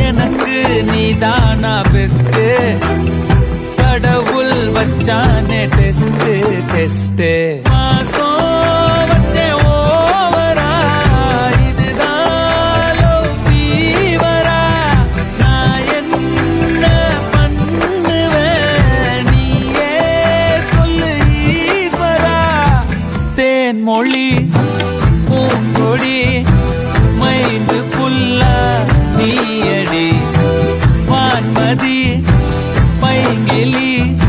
எனக்கு நீதானா பெஸ்ட் கடவுள் வச்சானே டெஸ்ட் டெஸ்ட் மாசம் வச்சே ஓவரா இதுதான் love fever ஆ? நான் என்ன பண்ணுவேன் நீயே சொல்லு ஈஸ்வரா தேன் மொழி பூங்கொடி மைண்டு புல்லா நீயடி வான்மதி பைங்கிலி